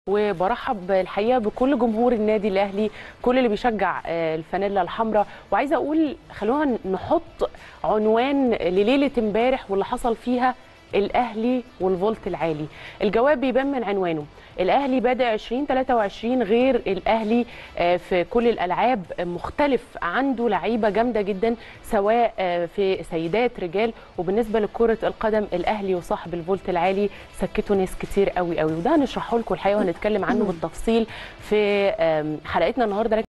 وبرحب الحقيقه بكل جمهور النادي الاهلي كل اللي بيشجع آه، الفانيلا الحمراء وعايزه اقول خلونا نحط عنوان لليله امبارح واللي حصل فيها الاهلي والفولت العالي الجواب بيبان من عنوانه الاهلي بدا 2023 غير الاهلي آه، في كل الالعاب مختلف عنده لعيبه جامده جدا سواء آه، في سيدات رجال وبالنسبه لكره القدم الاهلي وصاحب الفولت العالي سكتوا ناس كتير قوي قوي وده هنشرحه لكم الحقيقه وهنتكلم عنه بالتفصيل في آم، حلقتنا النهارده